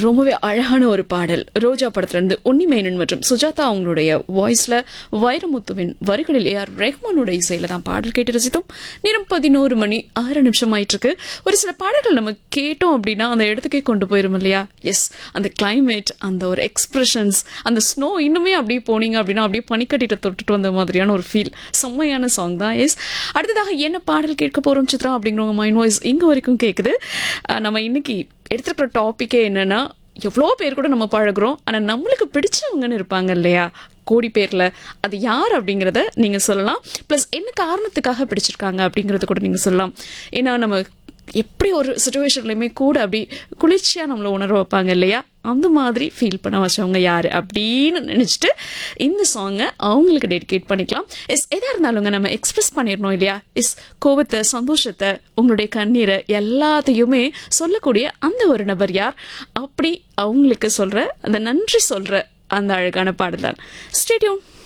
ரொம்பவே அழகான ஒரு பாடல் ரோஜா படத்துல இருந்து உன்னிமேனன் மற்றும் சுஜாதா அவங்களுடைய வாய்ஸ்ல வைரமுத்துவின் வரிகளில் ஏஆர் ரெஹ்மானோட இசையில தான் பாடல் கேட்டு ரசித்தோம் நேரம் பதினோரு மணி ஆறு நிமிஷம் ஆயிட்டு இருக்கு ஒரு சில பாடல்கள் நம்ம கேட்டோம் அப்படின்னா அந்த இடத்துக்கே கொண்டு போயிரும் இல்லையா எஸ் அந்த கிளைமேட் அந்த ஒரு எக்ஸ்பிரஷன்ஸ் அந்த ஸ்னோ இன்னுமே அப்படியே போனீங்க அப்படின்னா அப்படியே பனிக்கட்டிட்ட தொட்டுட்டு வந்த மாதிரியான ஒரு ஃபீல் செம்மையான சாங் தான் எஸ் அடுத்ததாக என்ன பாடல் கேட்க போறோம் சித்ரா அப்படிங்கிறவங்க மைண்ட் வாய்ஸ் இங்க வரைக்கும் கேக்குது அஹ் நம்ம இன்னைக்கு எடுத்துக்கிற டாபிக்கே என்னன்னா எவ்வளோ பேர் கூட நம்ம பழகுறோம் ஆனா நம்மளுக்கு பிடிச்சவங்கன்னு இருப்பாங்க இல்லையா கோடி பேர்ல அது யார் அப்படிங்கறத நீங்க சொல்லலாம் ப்ளஸ் என்ன காரணத்துக்காக பிடிச்சிருக்காங்க அப்படிங்கறத கூட நீங்க சொல்லலாம் ஏன்னா நம்ம எப்படி ஒரு சுச்சுவேஷன்லையுமே கூட அப்படி குளிர்ச்சியா நம்மளை உணர வைப்பாங்க இல்லையா அந்த மாதிரி ஃபீல் பண்ண வச்சவங்க யாரு அப்படின்னு நினைச்சிட்டு இந்த சாங்கை அவங்களுக்கு டெடிகேட் பண்ணிக்கலாம் எஸ் எதா இருந்தாலுங்க நம்ம எக்ஸ்பிரஸ் பண்ணிடணும் இல்லையா எஸ் கோபத்தை சந்தோஷத்தை உங்களுடைய கண்ணீரை எல்லாத்தையுமே சொல்லக்கூடிய அந்த ஒரு நபர் யார் அப்படி அவங்களுக்கு சொல்ற அந்த நன்றி சொல்ற அந்த அழகான பாடல் தான் ஸ்டேடியம்